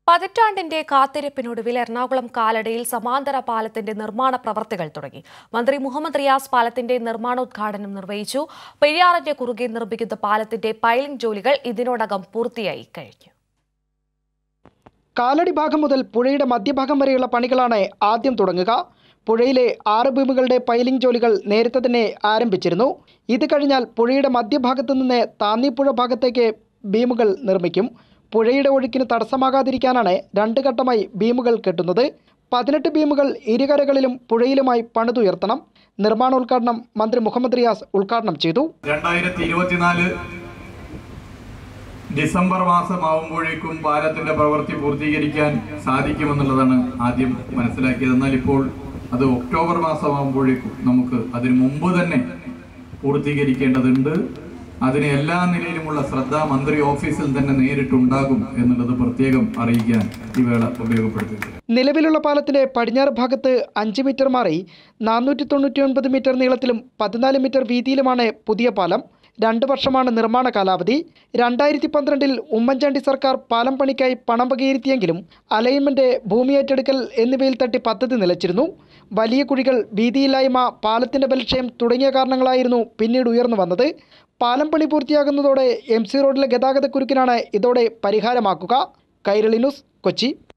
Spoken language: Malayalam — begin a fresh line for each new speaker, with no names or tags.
പതിറ്റാണ്ടിന്റെ കാത്തിരിപ്പിനൊടുവിൽ എറണാകുളം കാലടിയിൽ സമാന്തര പാലത്തിന്റെ നിർമ്മാണ പ്രവർത്തികൾ തുടങ്ങി മന്ത്രി മുഹമ്മദ് റിയാസ് പാലത്തിന്റെ നിർമ്മാണോദ്ഘാടനം നിർവഹിച്ചു പെരിയാറിന്റെ കുറുകെ നിർമ്മിക്കുന്ന പാലത്തിന്റെ പൈലിംഗ് ജോലികൾ ഇതിനോടകം പൂർത്തിയായി കഴിഞ്ഞു
കാലടി ഭാഗം മുതൽ പുഴയുടെ മധ്യഭാഗം വരെയുള്ള പണികളാണ് ആദ്യം തുടങ്ങുക പുഴയിലെ ആറ് ബീമുകളുടെ പൈലിംഗ് ജോലികൾ നേരത്തെ തന്നെ ആരംഭിച്ചിരുന്നു ഇത് കഴിഞ്ഞാൽ പുഴയുടെ മധ്യഭാഗത്തു നിന്ന് താന്നിപ്പുഴ ഭാഗത്തേക്ക് ബീമുകൾ നിർമ്മിക്കും പുഴയുടെ ഒഴുക്കിന് തടസ്സമാകാതിരിക്കാനാണ് രണ്ട് ഘട്ടമായി ബീമുകൾ കെട്ടുന്നത് പതിനെട്ട് ബീമുകൾ ഇരുകരകളിലും പുഴയിലുമായി പണിതുയർത്തണം നിർമ്മാണോദ്ഘാടനം മന്ത്രി മുഹമ്മദ് റിയാസ് ഉദ്ഘാടനം ചെയ്തു
രണ്ടായിരത്തി ഇരുപത്തിനാല് ഡിസംബർ മാസമാവുമ്പോഴേക്കും പാലത്തിന്റെ പ്രവൃത്തി പൂർത്തീകരിക്കാൻ സാധിക്കുമെന്നുള്ളതാണ് ആദ്യം മനസ്സിലാക്കിയത് എന്നാൽ ഇപ്പോൾ അത് ഒക്ടോബർ മാസമാകുമ്പോഴേക്കും നമുക്ക് അതിനു മുമ്പ് തന്നെ പൂർത്തീകരിക്കേണ്ടതുണ്ട് അതിന് എല്ലാ നിലയിലുമുള്ള ശ്രദ്ധ മന്ത്രി ഓഫീസിൽ തന്നെ നേരിട്ടുണ്ടാകും എന്നുള്ളത് പ്രത്യേകം അറിയിക്കാൻ ഈ വേള ഉപയോഗപ്പെടുത്തുക
നിലവിലുള്ള പാലത്തിന്റെ പടിഞ്ഞാറ് ഭാഗത്ത് അഞ്ച് മീറ്റർ മാറി നാനൂറ്റി തൊണ്ണൂറ്റി ഒൻപത് മീറ്റർ നീളത്തിലും പതിനാല് മീറ്റർ വീതിയിലുമാണ് പുതിയ പാലം രണ്ട് വർഷമാണ് നിർമ്മാണ കാലാവധി രണ്ടായിരത്തി പന്ത്രണ്ടിൽ ഉമ്മൻചാണ്ടി സർക്കാർ പാലം പണിക്കായി പണം വകയിരുത്തിയെങ്കിലും അലൈൻമെന്റ് ഭൂമി ഏറ്റെടുക്കൽ എന്നിവയിൽ തട്ടി പദ്ധതി നിലച്ചിരുന്നു വലിയ കുഴികൾ വീതിയില്ലായ്മ പാലത്തിന്റെ ബലക്ഷയം തുടങ്ങിയ കാരണങ്ങളായിരുന്നു പിന്നീട് ഉയർന്നു വന്നത് പാലം പണി പൂർത്തിയാകുന്നതോടെ എം സി റോഡിലെ ഗതാഗതക്കുരുക്കിനാണ് ഇതോടെ പരിഹാരമാക്കുക കൈരളി ന്യൂസ് കൊച്ചി